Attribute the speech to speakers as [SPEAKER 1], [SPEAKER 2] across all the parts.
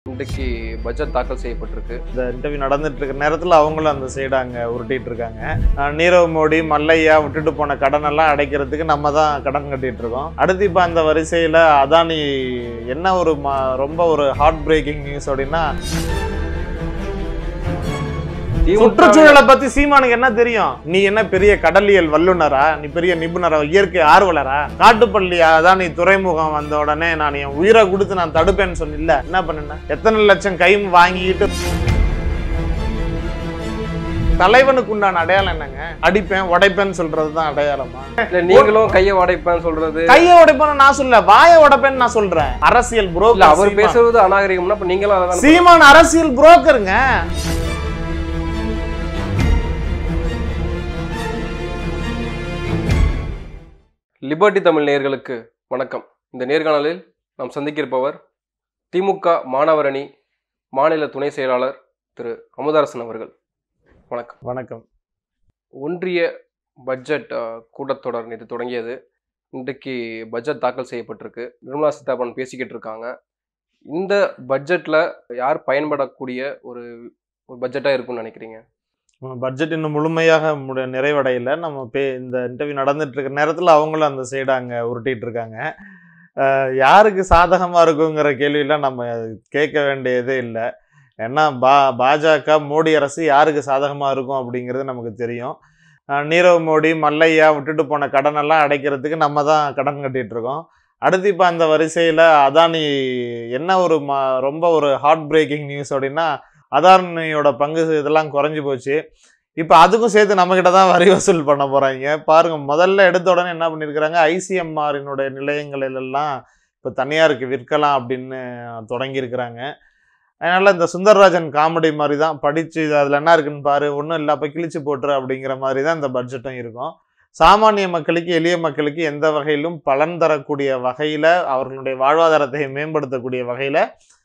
[SPEAKER 1] இன்றைக்கு பட்ஜெட் தாக்கல் செய்யப்பட்டிருக்கு
[SPEAKER 2] இந்த இன்டர்வியூ நடந்துட்டு இருக்கிற நேரத்தில் அவங்களும் அந்த சைடு அங்கே உருட்டிட்டு இருக்காங்க அஹ் நீரவ் மோடி மல்லையா விட்டுட்டு போன கடன் எல்லாம் அடைக்கிறதுக்கு நம்ம தான் கடன் கட்டிட்டு இருக்கோம் அடுத்து இப்போ அந்த வரிசையில் அதானி என்ன ஒரு ம- ரொம்ப ஒரு ஹார்ட் பிரேக்கிங் நியூஸ் அப்படின்னா
[SPEAKER 1] திமுக
[SPEAKER 2] சுற்றுச்சூழலை பத்தி சீமானுக்கு என்ன தெரியும் நீ என்ன பெரிய கடலியல் வல்லுனரா நீ பெரிய நிபுணரா இயற்கை ஆர்வலரா காட்டுப்பள்ளியா அதான் நீ துறைமுகம் வந்த உடனே நான் என் உயிரை கொடுத்து நான் தடுப்பேன்னு சொன்னில்ல என்ன பண்ண எத்தனை லட்சம் கை வாங்கிட்டு தலைவனுக்கு உண்டான அடையாளம் என்னங்க அடிப்பேன் உடைப்பேன்னு சொல்றதுதான் அடையாளமா
[SPEAKER 1] இல்ல நீங்களும் கையை உடைப்பேன்னு சொல்றது
[SPEAKER 2] கையை உடைப்பேன்னு நான் சொல்ல வாயை உடைப்பேன்னு நான் சொல்றேன் அரசியல்
[SPEAKER 1] இல்ல
[SPEAKER 2] புரோக்கர்
[SPEAKER 1] அவர்
[SPEAKER 2] சீமான்.
[SPEAKER 1] பேசுறது அநாகரிகம்னா அப்ப நீங்களும் அதான்
[SPEAKER 2] சீமான் அரசியல் புரோக்கருங்க
[SPEAKER 1] லிபர்ட்டி தமிழ் நேயர்களுக்கு வணக்கம் இந்த நேர்காணலில் நாம் சந்திக்கிருப்பவர் திமுக மாணவர் அணி மாநில துணை செயலாளர் திரு அமுதரசன் அவர்கள் வணக்கம்
[SPEAKER 2] வணக்கம்
[SPEAKER 1] ஒன்றிய பட்ஜெட் அஹ், கூட்டத்தொடர் நேற்று தொடங்கியது இன்றைக்கு பட்ஜெட் தாக்கல் செய்யப்பட்டிருக்கு நிர்மலா சீதாராமன் பேசிக்கிட்டு இருக்காங்க இந்த பட்ஜெட்ல யார் பயன்படக்கூடிய ஒரு ஒரு பட்ஜெட்டாக இருக்கும்னு நினைக்கிறீங்க
[SPEAKER 2] பட்ஜெட் இன்னும் முழுமையாக முடி நிறைவடையல நம்ம பே இந்த இன்டர்வியூ நடந்துட்டு இருக்கிற நேரத்தில் அவங்களும் அந்த சைடு அங்கே உருட்டிட்டு இருக்காங்க அஹ் யாருக்கு சாதகமாக இருக்குங்கிற கேள்வியெல்லாம் நம்ம கேட்க வேண்டியதே இல்லை ஏன்னா பா பாஜக மோடி அரசு யாருக்கு சாதகமாக இருக்கும் அப்படிங்கிறது நமக்கு தெரியும் அஹ் நீரவ் மோடி மல்லையா விட்டுட்டு போன கடனெல்லாம் அடைக்கிறதுக்கு நம்ம தான் கடன் கட்டிட்டு இருக்கோம் அடுத்து இப்போ அந்த வரிசையில் அதானி என்ன ஒரு ம ரொம்ப ஒரு ஹார்ட் பிரேக்கிங் நியூஸ் அப்படின்னா அதானியோட பங்கு இதெல்லாம் குறைஞ்சி போச்சு இப்போ அதுக்கும் சேர்த்து நம்மக்கிட்ட தான் வரி வசூல் பண்ண போகிறாங்க பாருங்க முதல்ல எடுத்த உடனே என்ன பண்ணியிருக்கிறாங்க ஐசிஎம்ஆரினுடைய நிலையங்களிலெல்லாம் இப்போ தனியாருக்கு விற்கலாம் அப்படின்னு தொடங்கியிருக்கிறாங்க அதனால் இந்த சுந்தரராஜன் காமெடி மாதிரி தான் படித்து அதில் என்ன இருக்குன்னு பாரு ஒன்றும் இல்லை அப்போ கிழிச்சு போட்டுரு அப்படிங்கிற மாதிரி தான் இந்த பட்ஜெட்டும் இருக்கும் சாமானிய மக்களுக்கு எளிய மக்களுக்கு எந்த வகையிலும் பலன் தரக்கூடிய வகையில் அவர்களுடைய வாழ்வாதாரத்தை மேம்படுத்தக்கூடிய வகையில்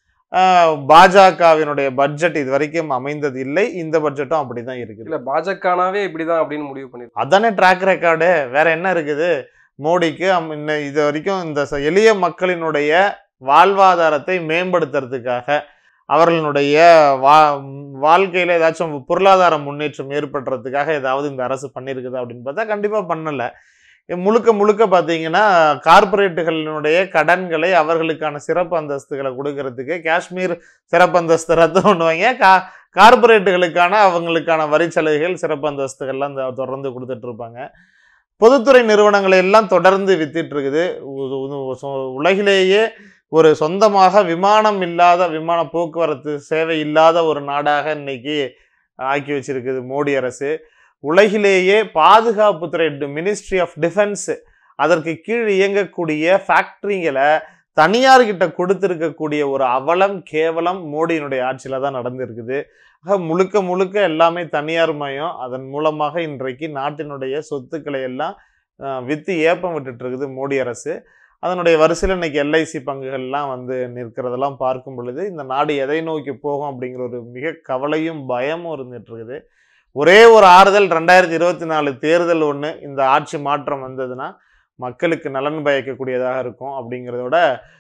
[SPEAKER 2] பாஜகவினுடைய பட்ஜெட் இது வரைக்கும் அமைந்தது இல்லை இந்த பட்ஜெட்டும் அப்படி தான் இருக்குது
[SPEAKER 1] இல்ல பாஜகனாவே இப்படிதான் அப்படின்னு முடிவு பண்ணிருக்காங்க
[SPEAKER 2] அதானே ட்ராக் ரெக்கார்டு வேற என்ன இருக்குது மோடிக்கு அம்- இன்ன இது வரைக்கும் இந்த ச- எளிய மக்களினுடைய வாழ்வாதாரத்தை மேம்படுத்துறதுக்காக அவர்களுடைய வா வாழ்க்கையில் ஏதாச்சும் பொருளாதார முன்னேற்றம் ஏற்படுறதுக்காக ஏதாவது இந்த அரசு பண்ணியிருக்குதா அப்படின்னு பார்த்தா கண்டிப்பாக பண்ணலை முழுக்க முழுக்க பார்த்தீங்கன்னா கார்ப்பரேட்டுகளினுடைய கடன்களை அவர்களுக்கான சிறப்பு அந்தஸ்துகளை கொடுக்கறதுக்கு காஷ்மீர் சிறப்பு அந்தஸ்து ரத்து பண்ணுவாங்க கா கார்ப்பரேட்டுகளுக்கான அவங்களுக்கான வரி சலுகைகள் சிறப்பு அந்தஸ்துகள்லாம் இந்த தொடர்ந்து கொடுத்துட்டு இருப்பாங்க பொதுத்துறை நிறுவனங்களை எல்லாம் தொடர்ந்து வித்திட்டு இருக்குது உ- உ- உ- உலகிலேயே ஒரு சொந்தமாக விமானம் இல்லாத விமான போக்குவரத்து சேவை இல்லாத ஒரு நாடாக இன்னைக்கு ஆக்கி வச்சிருக்குது மோடி அரசு உலகிலேயே பாதுகாப்புத்துறை மினிஸ்ட்ரி ஆஃப் டிஃபென்ஸ் அதற்கு கீழ் இயங்கக்கூடிய ஃபேக்ட்ரிங்களை தனியார்கிட்ட கொடுத்துருக்கக்கூடிய ஒரு அவலம் கேவலம் மோடியினுடைய ஆட்சியில் தான் நடந்திருக்குது ஆக முழுக்க முழுக்க எல்லாமே தனியார் மயம் அதன் மூலமாக இன்றைக்கு நாட்டினுடைய சொத்துக்களை எல்லாம் அஹ், வித்து ஏப்பம் விட்டுட்டு இருக்குது மோடி அரசு அதனுடைய வரிசையில் இன்னைக்கு எல்ஐசி பங்குகள்லாம் வந்து நிற்கிறதெல்லாம் பார்க்கும் பொழுது இந்த நாடு எதை நோக்கி போகும் அப்படிங்கிற ஒரு மிக கவலையும் பயமும் இருந்துட்டு இருக்குது ஒரே ஒரு ஆறுதல் ரெண்டாயிரத்தி இருபத்தி நாலு தேர்தல் ஒன்று இந்த ஆட்சி மாற்றம் வந்ததுன்னா மக்களுக்கு நலன் பயக்கக்கூடியதாக இருக்கும் அப்படிங்கிறதோட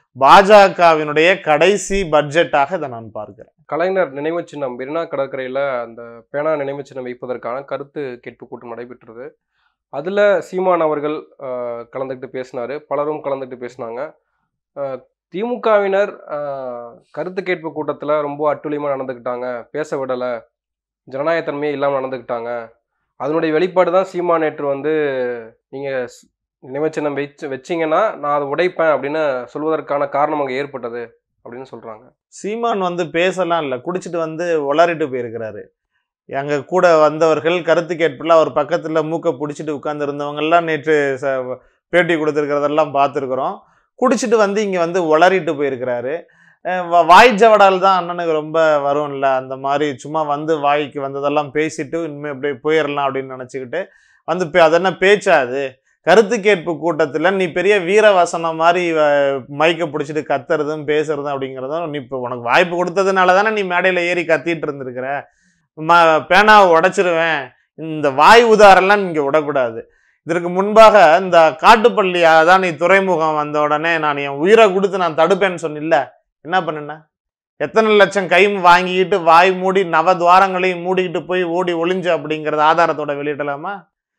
[SPEAKER 2] பாஜகவினுடைய கடைசி பட்ஜெட்டாக இதை நான் பார்க்கிறேன்
[SPEAKER 1] கலைஞர் நினைவு சின்னம் மெரினா கடற்கரையில் அந்த பேனா நினைவு சின்னம் வைப்பதற்கான கருத்து கேட்பு கூட்டம் நடைபெற்றது அதில் சீமான் அவர்கள் அஹ், கலந்துக்கிட்டு பேசினார் பலரும் கலந்துக்கிட்டு பேசினாங்க அஹ், திமுகவினர் அஹ், கருத்து கேட்பு கூட்டத்தில் ரொம்ப அட்டுழியமாக நடந்துக்கிட்டாங்க பேச விடலை ஜனநாயகத்தன்மையே இல்லாமல் நடந்துக்கிட்டாங்க அதனுடைய வெளிப்பாடு தான் சீமான் நேற்று வந்து நீங்கள் நினைவுச்சின்னம் வச்சு வச்சிங்கன்னா நான் அதை உடைப்பேன் அப்படின்னு சொல்வதற்கான காரணம் அங்கே ஏற்பட்டது அப்படின்னு சொல்கிறாங்க
[SPEAKER 2] சீமான் வந்து பேசலாம் இல்லை குடிச்சிட்டு வந்து உளறிட்டு போயிருக்கிறாரு அங்கே கூட வந்தவர்கள் கருத்து கேட்பில் அவர் பக்கத்தில் மூக்கை பிடிச்சிட்டு உட்கார்ந்துருந்தவங்கெல்லாம் நேற்று ச பேட்டி கொடுத்துருக்கிறதெல்லாம் பார்த்துருக்குறோம் குடிச்சிட்டு வந்து இங்கே வந்து உளறிட்டு போயிருக்கிறாரு அஹ் வ- வாய் ஜவடால் தான் அண்ணனுக்கு ரொம்ப வரும்ல அந்த மாதிரி சும்மா வந்து வாய்க்கு வந்ததெல்லாம் பேசிட்டு இனிமேல் அப்படியே போயிடலாம் அப்படின்னு நினச்சிக்கிட்டு வந்து பே- அது என்ன பேச்சா அது கருத்து கேட்பு கூட்டத்தில் நீ பெரிய வீரவசனம் மாதிரி வ- மைக்கை பிடிச்சிட்டு கத்துறதும் பேசுறதும் அப்படிங்கிறதும் நீ இப்போ உனக்கு வாய்ப்பு கொடுத்ததுனால தானே நீ மேடையில் ஏறி கத்திட்டு இருந்திருக்கிற ம பேனாவை உடைச்சிருவேன் இந்த வாய் உதாரெல்லாம் இங்கே விடக்கூடாது இதற்கு முன்பாக இந்த காட்டுப்பள்ளி அதான் நீ துறைமுகம் வந்த உடனே நான் என் உயிரை கொடுத்து நான் தடுப்பேன்னு சொன்னில்ல என்ன பண்ணுன எத்தனை லட்சம் கை வாங்கிக்கிட்டு வாய் மூடி நவத்வாரங்களையும் மூடிக்கிட்டு போய் ஓடி ஒளிஞ்சு அப்படிங்கிறது ஆதாரத்தோட வெளியிடலாமா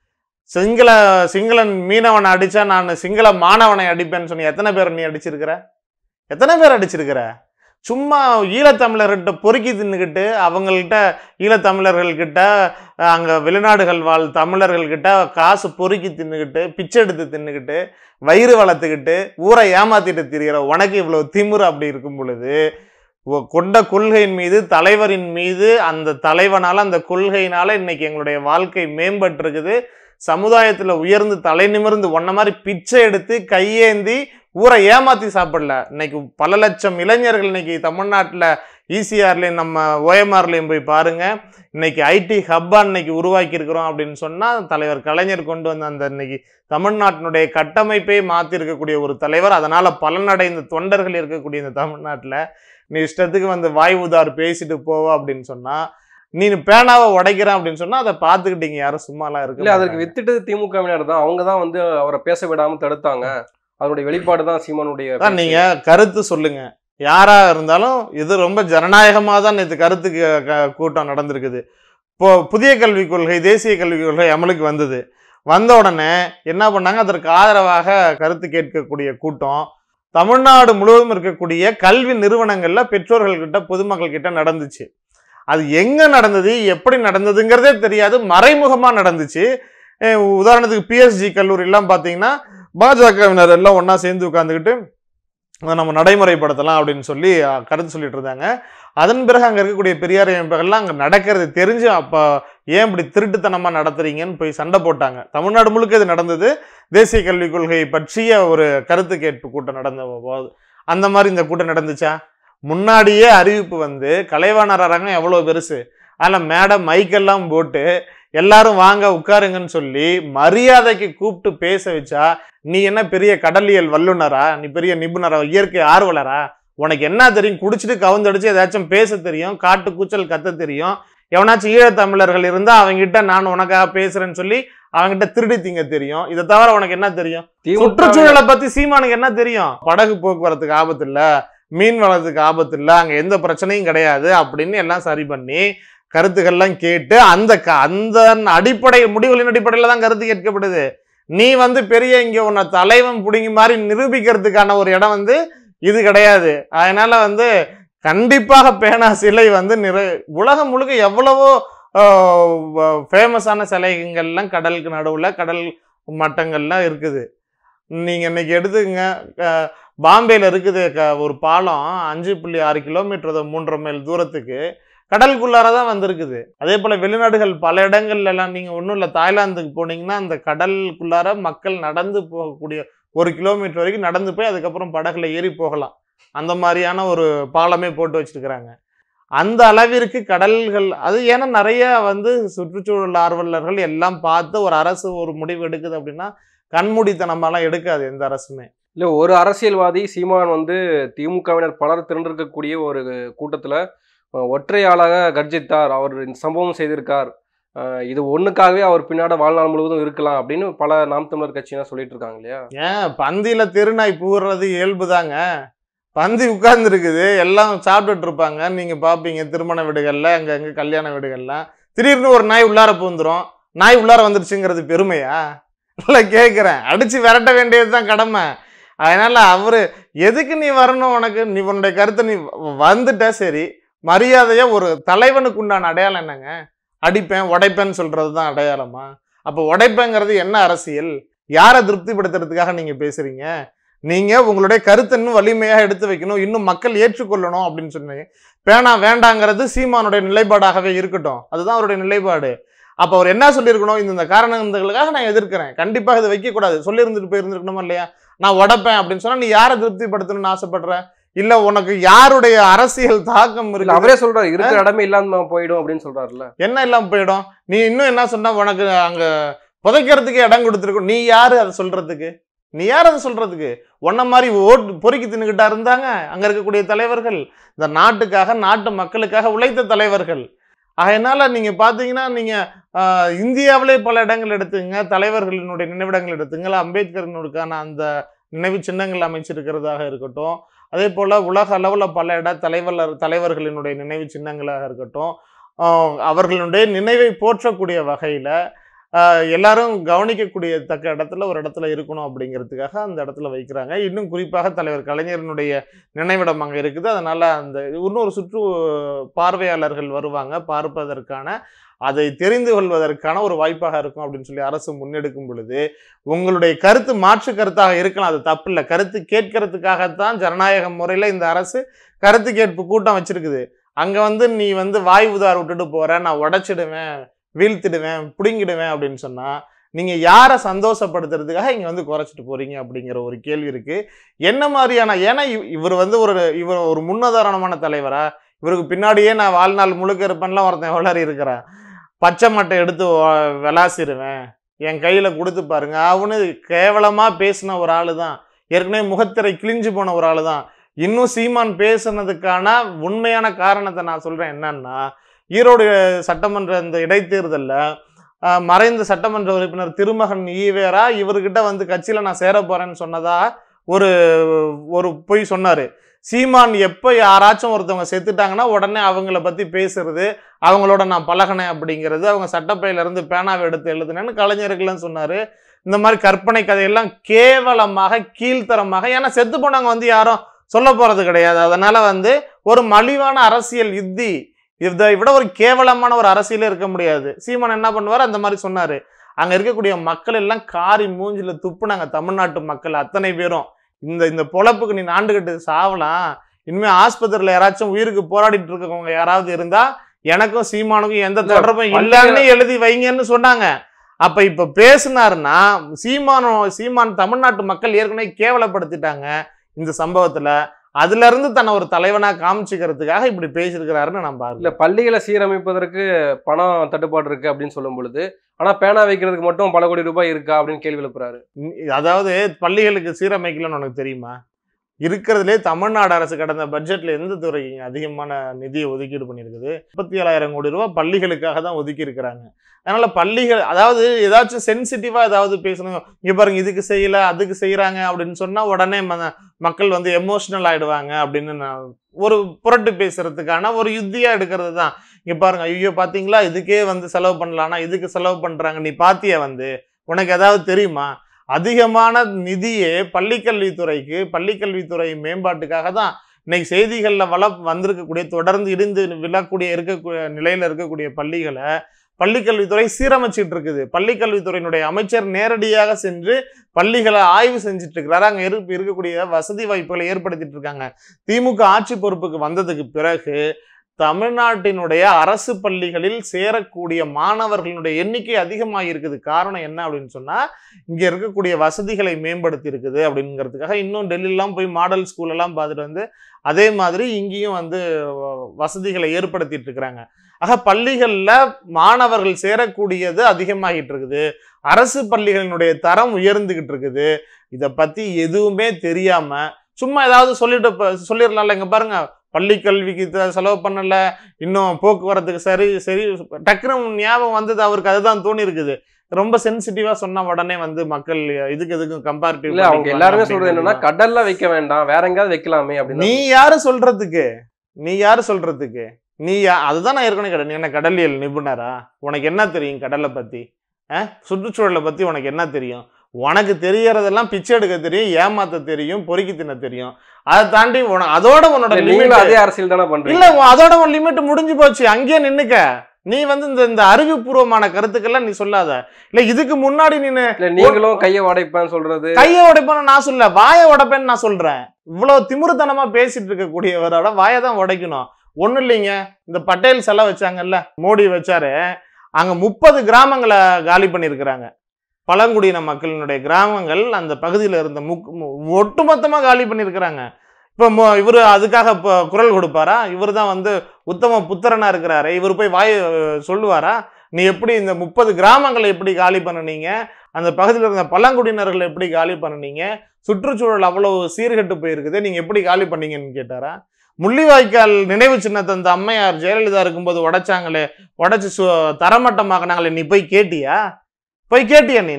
[SPEAKER 2] சிங்கள சிங்களன் மீனவனை அடிச்சா நான் சிங்கள மாணவனை அடிப்பேன்னு சொன்னி எத்தனை பேர் நீ அடிச்சிருக்கிற எத்தனை பேர் அடிச்சிருக்கிற சும்மா ஈழத்தமிழர்கிட்ட பொறுக்கி தின்னுக்கிட்டு அவங்கள்ட்ட ஈழத்தமிழர்கள்கிட்ட அங்கே வெளிநாடுகள் வாழ் தமிழர்கள்கிட்ட காசு பொறுக்கி தின்னுக்கிட்டு பிச்சை எடுத்து தின்னுக்கிட்டு வயிறு வளர்த்துக்கிட்டு ஊரை ஏமாத்திட்டு திரிகிற உனக்கு இவ்வளோ திமிரு அப்படி இருக்கும் பொழுது ஒ- கொண்ட கொள்கையின் மீது தலைவரின் மீது அந்த தலைவனால அந்த கொள்கையினால இன்னைக்கு எங்களுடைய வாழ்க்கை மேம்பட்டிருக்குது சமுதாயத்துல உயர்ந்து தலை நிமிர்ந்து ஒன்ன மாதிரி பிச்சை எடுத்து கையேந்தி ஊரை ஏமாத்தி சாப்பிடல இன்னைக்கு பல லட்சம் இளைஞர்கள் இன்னைக்கு தமிழ்நாட்டில் ஈசிஆர்லேயும் நம்ம ஓஎம்ஆர்லேயும் போய் பாருங்க இன்னைக்கு ஐடி ஹப்பா இன்னைக்கு உருவாக்கி இருக்கிறோம் அப்படின்னு சொன்னா தலைவர் கலைஞர் கொண்டு வந்த அந்த இன்னைக்கு தமிழ்நாட்டினுடைய கட்டமைப்பை மாத்தி இருக்கக்கூடிய ஒரு தலைவர் அதனால பலனடைந்த தொண்டர்கள் இருக்கக்கூடிய இந்த தமிழ்நாட்டில் நீ இஷ்டத்துக்கு வந்து வாய் உதார் பேசிட்டு போவ அப்படின்னு சொன்னா நீ பேனாவை உடைக்கிறேன் அப்படின்னு சொன்னா அதை பார்த்துக்கிட்டீங்க யாரும் சும்மாலாம் இருக்கு
[SPEAKER 1] இல்ல அதற்கு வித்துட்டது திமுகவினர் தான் அவங்க தான் வந்து அவரை பேச விடாம தடுத்தாங்க அதனுடைய வெளிப்பாடு தான் சீமானுடைய
[SPEAKER 2] அதான்
[SPEAKER 1] பேச்சு.
[SPEAKER 2] நீங்க கருத்து சொல்லுங்க யாரா இருந்தாலும் இது ரொம்ப ஜனநாயகமா தான் நேற்று கருத்து க- க- கூட்டம் நடந்திருக்குது இப்போ புதிய கல்விக் கொள்கை தேசிய கல்விக் கொள்கை அமலுக்கு வந்தது வந்த உடனே என்ன பண்ணாங்க அதற்கு ஆதரவாக கருத்து கேட்கக்கூடிய கூட்டம் தமிழ்நாடு முழுவதும் இருக்கக்கூடிய கல்வி நிறுவனங்கள்ல பெற்றோர்கள் கிட்ட பொதுமக்கள் கிட்ட நடந்துச்சு அது எங்க நடந்தது எப்படி நடந்ததுங்கிறதே தெரியாது மறைமுகமா நடந்துச்சு அஹ் உதாரணத்துக்கு பிஎஸ்ஜி கல்லூரிலாம் பார்த்தீங்கன்னா பாஜகவினர் எல்லாம் ஒண்ணா சேர்ந்து உட்காந்துக்கிட்டு அதை நம்ம நடைமுறைப்படுத்தலாம் அப்படின்னு சொல்லி அஹ், கருத்து சொல்லிட்டு இருந்தாங்க அதன் பிறகு அங்கே இருக்கக்கூடிய பெரியார் அமைப்புகள்லாம் அங்கே நடக்கிறது தெரிஞ்சு அப்போ ஏன் இப்படி திருட்டுத்தனமாக நடத்துறீங்கன்னு போய் சண்டை போட்டாங்க தமிழ்நாடு முழுக்க இது நடந்தது தேசிய கல்விக் கொள்கை பற்றிய ஒரு கருத்து கேட்பு கூட்டம் நடந்த போது அந்த மாதிரி இந்த கூட்டம் நடந்துச்சா முன்னாடியே அறிவிப்பு வந்து கலைவாணர் அரங்கம் எவ்வளோ பெருசு அதில் மேடம் மைக்கெல்லாம் போட்டு எல்லாரும் வாங்க உட்காருங்கன்னு சொல்லி மரியாதைக்கு கூப்பிட்டு பேச வச்சா நீ என்ன பெரிய கடலியல் வல்லுனரா நீ பெரிய நிபுணரா இயற்கை ஆர்வலரா உனக்கு என்ன தெரியும் குடிச்சிட்டு கவுந்தடிச்சு ஏதாச்சும் பேச தெரியும் காட்டு கூச்சல் கத்த தெரியும் எவனாச்சும் ஈழத்தமிழர்கள் இருந்தா அவங்ககிட்ட நான் உனக்காக பேசுறேன்னு சொல்லி அவங்ககிட்ட திருடி திங்க தெரியும் இதை தவிர உனக்கு என்ன தெரியும்
[SPEAKER 1] திமுக
[SPEAKER 2] சுற்றுச்சூழலை பத்தி சீமானுக்கு என்ன தெரியும் படகு போக்குவரத்துக்கு ஆபத்து இல்ல மீன் வளத்துக்கு ஆபத்து இல்ல அங்க எந்த பிரச்சனையும் கிடையாது அப்படின்னு எல்லாம் சரி பண்ணி கருத்துக்கள்லாம் கேட்டு அந்த க- அந்த அடிப்படை முடிவுகளின் அடிப்படையில தான் கருத்து கேட்கப்படுது நீ வந்து பெரிய இங்க உன்னை தலைவன் புடிங்கி மாதிரி நிரூபிக்கிறதுக்கான ஒரு இடம் வந்து இது கிடையாது அதனால வந்து கண்டிப்பாக பேனா சிலை வந்து நிற உலகம் முழுக்க எவ்வளவோ ஃபேமஸான சிலைகள்லாம் கடலுக்கு நடுவில் கடல் மட்டங்கள்லாம் இருக்குது நீங்கள் இன்னைக்கு எடுத்துக்கங்க அஹ், பாம்பேல இருக்குது க- ஒரு பாலம் அஞ்சு புள்ளி ஆறு கிலோமீட்டர் மூன்றரை மைல் தூரத்துக்கு கடலுக்குள்ளார தான் வந்திருக்குது அதே போல் வெளிநாடுகள் பல இடங்கள்ல எல்லாம் நீங்கள் ஒன்றும் இல்லை தாய்லாந்துக்கு போனீங்கன்னா அந்த கடலுக்குள்ளார மக்கள் நடந்து போகக்கூடிய ஒரு கிலோமீட்டர் வரைக்கும் நடந்து போய் அதுக்கப்புறம் படகுல ஏறி போகலாம் அந்த மாதிரியான ஒரு பாலமே போட்டு வச்சிருக்கிறாங்க அந்த அளவிற்கு கடல்கள் அது ஏன்னா நிறைய வந்து சுற்றுச்சூழல் ஆர்வலர்கள் எல்லாம் பார்த்து ஒரு அரசு ஒரு முடிவு எடுக்குது அப்படின்னா கண்மூடித்தனமாலாம் எடுக்காது எந்த அரசுமே
[SPEAKER 1] இல்ல ஒரு அரசியல்வாதி சீமான் வந்து திமுகவினர் பலர் திரண்டிருக்கக்கூடிய ஒரு கூட்டத்துல அஹ், ஒற்றை ஆளாக கர்ஜித்தார் அவர் இந்த சம்பவம் செய்திருக்கார் அஹ், இது ஒண்ணுக்காகவே அவர் பின்னாடி வாழ்நாள் முழுவதும் இருக்கலாம் அப்படின்னு பல நாம் தமிழர் கட்சியினர் சொல்லிட்டு இருக்காங்க இல்லையா
[SPEAKER 2] ஏன் பந்தியில தெருநாய் பூர்றது இயல்புதாங்க பந்தி உட்கார்ந்து இருக்குது எல்லாம் சாப்பிட்டுட்டு இருப்பாங்க நீங்க பாப்பீங்க திருமண வீடுகள்ல அங்க அங்க கல்யாண வீடுகள்லாம் திடீர்னு ஒரு நாய் உள்ளார பூந்துரும் நாய் உள்ளார வந்துருச்சுங்கிறது பெருமையா இல்ல கேக்குறேன் அடிச்சு விரட்ட வேண்டியதுதான் கடமை அதனால அவரு எதுக்கு நீ வரணும் உனக்கு நீ உன்னுடைய கருத்தை நீ வ- வந்துட்ட சரி மரியாதையா ஒரு தலைவனுக்கு உண்டான அடையாளம் என்னங்க அடிப்பேன் உடைப்பேன்னு சொல்றது தான் அடையாளமா அப்போ உடைப்பேங்கிறது என்ன அரசியல் யாரை திருப்திப்படுத்துறதுக்காக நீங்க பேசுறீங்க நீங்க உங்களுடைய கருத்தை இன்னும் வலிமையா எடுத்து வைக்கணும் இன்னும் மக்கள் ஏற்றுக்கொள்ளணும் அப்படின்னு சொன்னீங்க பேனா வேண்டாங்கிறது சீமானுடைய நிலைப்பாடாகவே இருக்கட்டும் அதுதான் அவருடைய நிலைப்பாடு அப்ப அவர் என்ன சொல்லியிருக்கணும் இந்த இந்த காரணங்களுக்காக நான் எதிர்க்கிறேன் கண்டிப்பாக இதை வைக்கக்கூடாது சொல்லியிருந்துட்டு போயிருந்துருக்கணுமா இல்லையா நான் உடைப்பேன் அப்படின்னு சொன்னா நீ யாரை திருப்திப்படுத்தணும்னு ஆசைப்படுற இல்ல உனக்கு யாருடைய அரசியல் தாக்கம்
[SPEAKER 1] இல்ல
[SPEAKER 2] இருக்கு
[SPEAKER 1] அவரே சொல்றாரு இருக்கிற இடமே இல்லாம போயிடும் அப்படின்னு சொல்றாருல்ல
[SPEAKER 2] என்ன இல்லாம போயிடும் நீ இன்னும் என்ன சொன்னா உனக்கு அங்க புதைக்கிறதுக்கு இடம் கொடுத்துருக்கும் நீ யாரு அதை சொல்றதுக்கு நீ யார் அதை சொல்றதுக்கு உன்ன மாதிரி ஓட்டு பொறுக்கி தின்னுக்கிட்டா இருந்தாங்க அங்க இருக்கக்கூடிய தலைவர்கள் இந்த நாட்டுக்காக நாட்டு மக்களுக்காக உழைத்த தலைவர்கள் அதனால நீங்க பாத்தீங்கன்னா நீங்க ஆஹ், இந்தியாவிலே பல இடங்கள் எடுத்துங்க தலைவர்களினுடைய நினைவிடங்கள் எடுத்துங்க அம்பேத்கரனுக்கான அந்த நினைவு சின்னங்கள் அமைச்சிருக்கிறதாக இருக்கட்டும் அதே போல் உலக அளவில் பல இட தலைவர் தலைவர்களினுடைய நினைவு சின்னங்களாக இருக்கட்டும் ஆஹ் அவர்களுடைய நினைவை போற்றக்கூடிய வகையில் எல்லாரும் கவனிக்கக்கூடிய தக்க இடத்துல ஒரு இடத்துல இருக்கணும் அப்படிங்கிறதுக்காக அந்த இடத்துல வைக்கிறாங்க இன்னும் குறிப்பாக தலைவர் கலைஞரினுடைய நினைவிடம் அங்கே இருக்குது அதனால் அந்த இன்னொரு சுற்று பார்வையாளர்கள் வருவாங்க பார்ப்பதற்கான அதை தெரிந்து கொள்வதற்கான ஒரு வாய்ப்பாக இருக்கும் அப்படின்னு சொல்லி அரசு முன்னெடுக்கும் பொழுது உங்களுடைய கருத்து மாற்று கருத்தாக இருக்கலாம் அது தப்பு இல்லை கருத்து கேட்கறதுக்காகத்தான் ஜனநாயக முறையில் இந்த அரசு கருத்து கேட்பு கூட்டம் வச்சிருக்குது அங்கே வந்து நீ வந்து வாய் உதார் விட்டுட்டு போற நான் உடைச்சிடுவேன் வீழ்த்திடுவேன் பிடுங்கிடுவேன் அப்படின்னு சொன்னால் நீங்கள் யாரை சந்தோஷப்படுத்துறதுக்காக இங்கே வந்து குறைச்சிட்டு போறீங்க அப்படிங்கிற ஒரு கேள்வி இருக்கு என்ன மாதிரியான ஏன்னா இவ்- இவர் வந்து ஒரு இவர் ஒரு முன்னுதாரணமான தலைவரா இவருக்கு பின்னாடியே நான் வாழ்நாள் முழுக்க இருப்பேன்லாம் ஒருத்தன் வளரி இருக்கிறான் பச்சை மட்டை எடுத்து வ- விளாசிடுவேன் என் கையில் கொடுத்து பாருங்க அவனு கேவலமாக பேசின ஒரு ஆளு தான் ஏற்கனவே முகத்திரை கிழிஞ்சு போன ஒரு ஆளு தான் இன்னும் சீமான் பேசுனதுக்கான உண்மையான காரணத்தை நான் சொல்கிறேன் என்னன்னா ஈரோடு சட்டமன்ற இந்த இடைத்தேர்தலில் ஆஹ், மறைந்த சட்டமன்ற உறுப்பினர் திருமகன் ஈவேரா இவர்கிட்ட வந்து கட்சியில் நான் சேர போகிறேன்னு சொன்னதா ஒரு ஒரு பொய் சொன்னார் சீமான் எப்போ யாராச்சும் ஒருத்தவங்க செத்துட்டாங்கன்னா உடனே அவங்கள பற்றி பேசுறது அவங்களோட நான் பழகினேன் அப்படிங்கிறது அவங்க சட்டப்பையில இருந்து பேனாவை எடுத்து எழுதுனேன்னு கலைஞர்கள்லாம் சொன்னார் இந்த மாதிரி கற்பனை கதையெல்லாம் கேவலமாக கீழ்த்தரமாக ஏன்னா செத்து போனவங்க வந்து யாரும் சொல்ல போகிறது கிடையாது அதனால் வந்து ஒரு மலிவான அரசியல் யுத்தி இதை விட ஒரு கேவலமான ஒரு அரசியலே இருக்க முடியாது சீமான் என்ன பண்ணுவார் அந்த மாதிரி சொன்னார் அங்கே இருக்கக்கூடிய மக்கள் எல்லாம் காரி மூஞ்சில துப்புனாங்க தமிழ்நாட்டு மக்கள் அத்தனை பேரும் இந்த இந்த பொழப்புக்கு நீ நாண்டுகிட்டு சாவலாம் இனிமேல் ஆஸ்பத்திரியில் யாராச்சும் உயிருக்கு போராடிட்டு இருக்கவங்க யாராவது இருந்தா எனக்கும் சீமானுக்கும் எந்த
[SPEAKER 1] இல்ல,
[SPEAKER 2] தொடர்பும்
[SPEAKER 1] பள்ளிகள்
[SPEAKER 2] இல்லைன்னு எழுதி வைங்கன்னு சொன்னாங்க அப்ப இப்ப பேசினாருன்னா சீமானோ சீமான் தமிழ்நாட்டு மக்கள் ஏற்கனவே கேவலப்படுத்திட்டாங்க இந்த சம்பவத்துல அதுல இருந்து தன்னை ஒரு தலைவனா காமிச்சுக்கிறதுக்காக இப்படி பேசியிருக்கிறாருன்னு நான் பாருங்க
[SPEAKER 1] இல்ல பள்ளிகளை சீரமைப்பதற்கு பணம் தட்டுப்பாடு இருக்கு அப்படின்னு சொல்லும் பொழுது ஆனா பேனா வைக்கிறதுக்கு மட்டும் பல கோடி ரூபாய் இருக்கா அப்படின்னு கேள்வி எழுப்புறாரு
[SPEAKER 2] அதாவது பள்ளிகளுக்கு சீரமைக்கலன்னு உனக்கு தெரியுமா இருக்கிறதுலே தமிழ்நாடு அரசு கடந்த பட்ஜெட்ல எந்த துறை அதிகமான நிதியை ஒதுக்கீடு பண்ணியிருக்குது முப்பத்தி ஏழாயிரம் கோடி ரூபாய் பள்ளிகளுக்காக தான் ஒதுக்கி இருக்கிறாங்க அதனால பள்ளிகள் அதாவது ஏதாச்சும் சென்சிட்டிவா ஏதாவது பேசணும் இங்க பாருங்க இதுக்கு செய்யல அதுக்கு செய்யறாங்க அப்படின்னு சொன்னா உடனே ம- மக்கள் வந்து எமோஷனல் ஆயிடுவாங்க அப்படின்னு நான் ஒரு புரட்டு பேசுறதுக்கான ஒரு யுத்தியா எடுக்கிறது தான் இங்க பாருங்க ஐயோ பாத்தீங்களா இதுக்கே வந்து செலவு பண்ணலாம்னா இதுக்கு செலவு பண்றாங்க நீ பாத்தியா வந்து உனக்கு ஏதாவது தெரியுமா அதிகமான நிதியே பள்ளிக்கல்வித்துறைக்கு பள்ளிக்கல்வித்துறை மேம்பாட்டுக்காக தான் இன்னைக்கு செய்திகளில் வள வந்திருக்கக்கூடிய தொடர்ந்து இடிந்து விழக்கூடிய இருக்கக்கூடிய நிலையில இருக்கக்கூடிய பள்ளிகளை பள்ளிக்கல்வித்துறை சீரமைச்சிட்டு இருக்குது பள்ளிக்கல்வித்துறையினுடைய அமைச்சர் நேரடியாக சென்று பள்ளிகளை ஆய்வு செஞ்சுட்டு இருக்கிறாரு அங்க இரு- இருக்கக்கூடிய வசதி வாய்ப்புகளை ஏற்படுத்திட்டு இருக்காங்க திமுக ஆட்சி பொறுப்புக்கு வந்ததுக்கு பிறகு தமிழ்நாட்டினுடைய அரசு பள்ளிகளில் சேரக்கூடிய மாணவர்களுடைய எண்ணிக்கை அதிகமாக இருக்குது காரணம் என்ன அப்படின்னு சொன்னா இங்க இருக்கக்கூடிய வசதிகளை மேம்படுத்தி இருக்குது அப்படிங்கிறதுக்காக இன்னும் டெல்லிலாம் போய் மாடல் ஸ்கூல் எல்லாம் பார்த்துட்டு வந்து அதே மாதிரி இங்கேயும் வந்து வ- வசதிகளை ஏற்படுத்திட்டு இருக்கிறாங்க ஆக பள்ளிகளில் மாணவர்கள் சேரக்கூடியது அதிகமாகிட்டு இருக்குது அரசு பள்ளிகளினுடைய தரம் உயர்ந்துகிட்டு இருக்குது இதை பத்தி எதுவுமே தெரியாம சும்மா ஏதாவது சொல்லிட்டு ப- சொல்லிடலாம்ல இங்க பாருங்க பள்ளி கல்விக்கு த- செலவு பண்ணல இன்னும் போக்குவரத்துக்கு சரி சரி டக்குனு ஞாபகம் வந்தது அவருக்கு அதுதான் தோணி இருக்குது ரொம்ப சென்சிட்டிவா சொன்ன உடனே வந்து மக்கள் இதுக்கு எதுக்கும் கம்பேரிட்டிவ்
[SPEAKER 1] இல்ல அவங்க எல்லாருமே சொல்றது என்னன்னா கடல்ல வைக்க வேண்டாம் வேற எங்கேயாவது வைக்கலாமே அப்படின்னு
[SPEAKER 2] நீ யாரு சொல்றதுக்கு நீ யாரு சொல்றதுக்கு நீ யா- அதுதான் நான் ஏற்கனவே கடல் நீ என்ன கடலியல் நிபுணரா உனக்கு என்ன தெரியும் கடலை பத்தி அஹ்? சுற்றுச்சூழலை பத்தி உனக்கு என்ன தெரியும் உனக்கு தெரியறதெல்லாம் பிச்சை எடுக்க தெரியும் ஏமாத்த தெரியும் பொறுக்கி தின்ன தெரியும் அதை தாண்டி உன- அதோட உன்னோட
[SPEAKER 1] இல்ல,
[SPEAKER 2] limit-
[SPEAKER 1] நீங்களும் அதே அரசியல் தானே பண்றீங்க
[SPEAKER 2] இல்ல உன் அதோட உன் லிமிட் முடிஞ்சு போச்சு அங்கேயே நின்னுக்க நீ வந்து இந்த இந்த அறிவுபூர்வமான கருத்துக்கெல்லாம் நீ சொல்லாத இல்ல இதுக்கு முன்னாடி நீ
[SPEAKER 1] இல்ல நீங்களும் கையை உடைப்பேன்னு சொல்றது
[SPEAKER 2] கையை உடைப்பேன்னு நான் சொல்ல வாயை உடைப்பேன்னு நான் சொல்றேன் இவ்வளவு திமிருத்தனமா பேசிட்டு இருக்கக்கூடியவரோட வாயை தான் உடைக்கணும் ஒண்ணும் இல்லைங்க இந்த பட்டேல் சிலை வச்சாங்கல்ல மோடி வச்சாரு அங்க முப்பது கிராமங்களை காலி பண்ணியிருக்கிறாங்க பழங்குடியின மக்களினுடைய கிராமங்கள் அந்த பகுதியில் இருந்த முக் மு- ஒட்டுமொத்தமா காலி பண்ணியிருக்கிறாங்க இப்போ இவர் அதுக்காக இப்போ குரல் கொடுப்பாரா இவர் தான் வந்து உத்தம புத்திரனா இருக்கிறாரு இவர் போய் வாய் அஹ், சொல்லுவாரா நீ எப்படி இந்த முப்பது கிராமங்களை எப்படி காலி பண்ணுனீங்க அந்த பகுதியில் இருந்த பழங்குடியினர்களை எப்படி காலி பண்ணுனீங்க சுற்றுச்சூழல் அவ்வளவு சீர்கெட்டு போயிருக்குது நீங்க எப்படி காலி பண்ணீங்கன்னு கேட்டாரா முள்ளிவாய்க்கால் நினைவு சின்னத்தை அந்த அம்மையார் ஜெயலலிதா இருக்கும்போது உடைச்சாங்களே உடைச்சு சு தரமட்டமாக்குனாங்களே நீ போய் கேட்டியா போய் கேட்டியா நீனு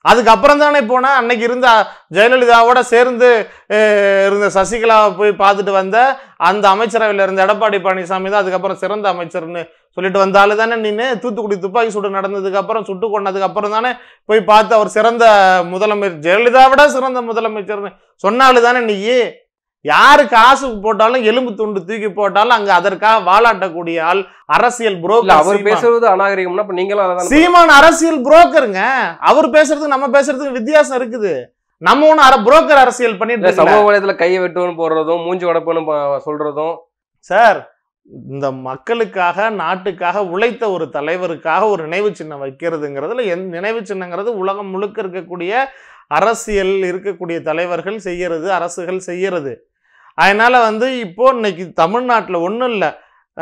[SPEAKER 2] அதுக்கப்புறம் தானே போனா அன்னைக்கு இருந்த ஜெயலலிதாவோட சேர்ந்து அஹ், இருந்த சசிகலாவை போய் பார்த்துட்டு வந்த அந்த அமைச்சரவையில் இருந்த எடப்பாடி பழனிசாமி தான் அதுக்கப்புறம் சிறந்த அமைச்சர்னு சொல்லிட்டு வந்த ஆளு தானே நீனு தூத்துக்குடி துப்பாக்கி சூடு நடந்ததுக்கு அப்புறம் சுட்டு கொண்டதுக்கு அப்புறம் தானே போய் பார்த்து அவர் சிறந்த முதலமைச்சர் ஜெயலலிதா விட சிறந்த முதலமைச்சர்னு சொன்ன ஆளு தானே நீ யாரு காசு போட்டாலும் எலும்பு துண்டு தூக்கி போட்டாலும் அங்க அதற்காக வாலாட்டக்கூடிய ஆள் அரசியல்
[SPEAKER 1] இல்ல
[SPEAKER 2] புரோக்கர்
[SPEAKER 1] அவர்
[SPEAKER 2] சீமான்.
[SPEAKER 1] பேசுறது அநாகரிகம்னா இப்ப நீங்களும் அதான்
[SPEAKER 2] சீமான் அரசியல் புரோக்கருங்க அவர் பேசுறதுக்கு நம்ம பேசுறதுக்கு வித்தியாசம் இருக்குது நம்ம ஒண்ணு அர புரோக்கர் அரசியல் பண்ணிட்டு
[SPEAKER 1] இல்ல
[SPEAKER 2] இருக்கல.
[SPEAKER 1] சமூக வலைதளத்துல கையை வெட்டுவோன்னு போடுறதும் மூஞ்சி உடப்புன்னு ப- சொல்றதும்
[SPEAKER 2] சார் இந்த மக்களுக்காக நாட்டுக்காக உழைத்த ஒரு தலைவருக்காக ஒரு நினைவு சின்னம் வைக்கிறதுங்கிறதுல எந் நினைவு சின்னங்கிறது உலகம் முழுக்க இருக்கக்கூடிய அரசியல் இருக்கக்கூடிய தலைவர்கள் செய்யறது அரசுகள் செய்யறது அதனால வந்து இப்போ இன்னைக்கு தமிழ்நாட்டில் ஒன்றும் இல்லை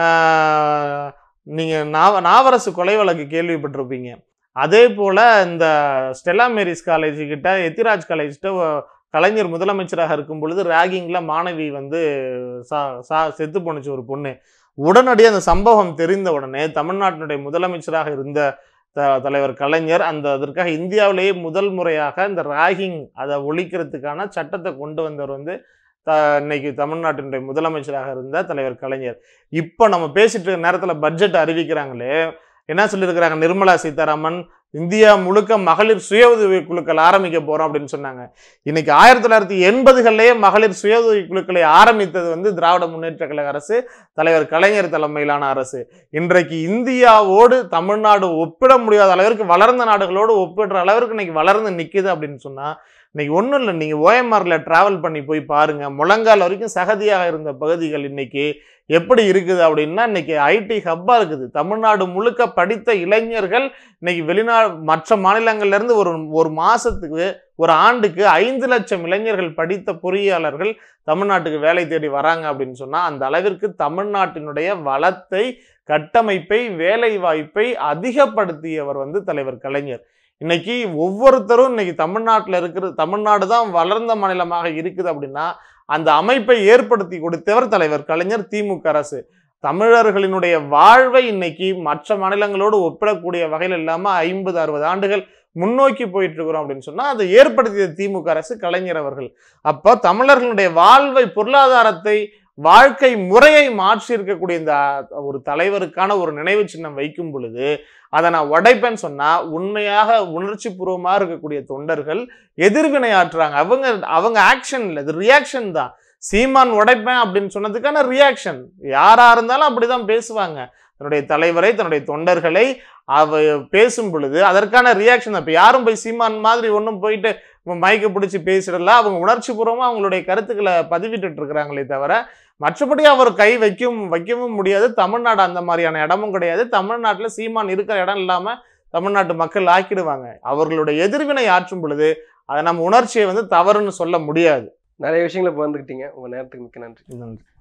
[SPEAKER 2] நீங்கள் நாவ நாவரசு கொலை வழக்கு கேள்விப்பட்டிருப்பீங்க அதே போல் இந்த ஸ்டெல்லா மேரிஸ் காலேஜ் கிட்ட எத்திராஜ் காலேஜ்கிட்ட கலைஞர் முதலமைச்சராக இருக்கும் பொழுது ராகிங்கில் மாணவி வந்து சா சா செத்து போணுச்சு ஒரு பொண்ணு உடனடியாக அந்த சம்பவம் தெரிந்த உடனே தமிழ்நாட்டினுடைய முதலமைச்சராக இருந்த த- தலைவர் கலைஞர் அந்த அதற்காக இந்தியாவிலேயே முதல் முறையாக இந்த ராகிங் அதை ஒழிக்கிறதுக்கான சட்டத்தை கொண்டு வந்தவர் வந்து த இன்னைக்கு தமிழ்நாட்டினுடைய முதலமைச்சராக இருந்த தலைவர் கலைஞர் இப்போ நம்ம பேசிட்டு இருக்க நேரத்தில் பட்ஜெட் அறிவிக்கிறாங்களே என்ன சொல்லியிருக்கிறாங்க நிர்மலா சீதாராமன் இந்தியா முழுக்க மகளிர் சுய உதவி குழுக்கள் ஆரம்பிக்க போறோம் அப்படின்னு சொன்னாங்க இன்னைக்கு ஆயிரத்தி தொள்ளாயிரத்தி எண்பதுகளிலேயே மகளிர் சுய உதவி குழுக்களை ஆரம்பித்தது வந்து திராவிட முன்னேற்ற கழக அரசு தலைவர் கலைஞர் தலைமையிலான அரசு இன்றைக்கு இந்தியாவோடு தமிழ்நாடு ஒப்பிட முடியாத அளவிற்கு வளர்ந்த நாடுகளோடு ஒப்பிடுற அளவிற்கு இன்னைக்கு வளர்ந்து நிக்குது அப்படின்னு சொன்னா இன்னைக்கு ஒன்றும் இல்லை நீங்கள் ஓஎம்ஆர்ல டிராவல் பண்ணி போய் பாருங்க முழங்கால் வரைக்கும் சகதியாக இருந்த பகுதிகள் இன்னைக்கு எப்படி இருக்குது அப்படின்னா இன்னைக்கு ஐடி ஹப்பா இருக்குது தமிழ்நாடு முழுக்க படித்த இளைஞர்கள் இன்னைக்கு வெளிநாடு மற்ற மாநிலங்கள்ல இருந்து ஒரு ஒரு மாசத்துக்கு ஒரு ஆண்டுக்கு ஐந்து லட்சம் இளைஞர்கள் படித்த பொறியாளர்கள் தமிழ்நாட்டுக்கு வேலை தேடி வராங்க அப்படின்னு சொன்னா அந்த அளவிற்கு தமிழ்நாட்டினுடைய வளத்தை கட்டமைப்பை வேலை வாய்ப்பை அதிகப்படுத்தியவர் வந்து தலைவர் கலைஞர் இன்னைக்கு ஒவ்வொருத்தரும் இன்னைக்கு தமிழ்நாட்டில் இருக்கிற தமிழ்நாடு தான் வளர்ந்த மாநிலமாக இருக்குது அப்படின்னா அந்த அமைப்பை ஏற்படுத்தி கொடுத்தவர் தலைவர் கலைஞர் திமுக அரசு தமிழர்களினுடைய வாழ்வை இன்னைக்கு மற்ற மாநிலங்களோடு ஒப்பிடக்கூடிய வகையில் இல்லாமல் ஐம்பது அறுபது ஆண்டுகள் முன்னோக்கி போயிட்டு இருக்கிறோம் அப்படின்னு சொன்னா அதை ஏற்படுத்திய திமுக அரசு கலைஞர் அவர்கள் அப்போ தமிழர்களுடைய வாழ்வை பொருளாதாரத்தை வாழ்க்கை முறையை மாற்றி இருக்கக்கூடிய இந்த ஒரு தலைவருக்கான ஒரு நினைவு சின்னம் வைக்கும் பொழுது அதை நான் உடைப்பேன்னு சொன்னா உண்மையாக உணர்ச்சி பூர்வமாக இருக்கக்கூடிய தொண்டர்கள் எதிர்வினை ஆற்றுறாங்க அவங்க அவங்க ஆக்ஷன் இல்லை இது ரியாக்ஷன் தான் சீமான் உடைப்பேன் அப்படின்னு சொன்னதுக்கான ரியாக்ஷன் யாரா இருந்தாலும் அப்படிதான் பேசுவாங்க தன்னுடைய தலைவரை தன்னுடைய தொண்டர்களை அவ பேசும் பொழுது அதற்கான ரியாக்ஷன் தான் இப்போ யாரும் போய் சீமான் மாதிரி ஒன்றும் போயிட்டு மைக்க பிடிச்சி பேசிடல அவங்க உணர்ச்சி பூர்வமாக அவங்களுடைய கருத்துக்களை பதிவிட்டுட்டு இருக்கிறாங்களே தவிர மற்றபடி அவர் கை வைக்கும் வைக்கவும் முடியாது தமிழ்நாடு அந்த மாதிரியான இடமும் கிடையாது தமிழ்நாட்டில் சீமான் இருக்கிற இடம் இல்லாமல் தமிழ்நாட்டு மக்கள் ஆக்கிடுவாங்க அவர்களுடைய எதிர்வினை ஆற்றும் பொழுது அதை நம்ம உணர்ச்சியை வந்து தவறுன்னு சொல்ல முடியாது
[SPEAKER 1] நிறைய விஷயங்களை பகிர்ந்துக்கிட்டீங்க உங்க நேரத்துக்கு மிக்க நன்றி
[SPEAKER 2] நன்றி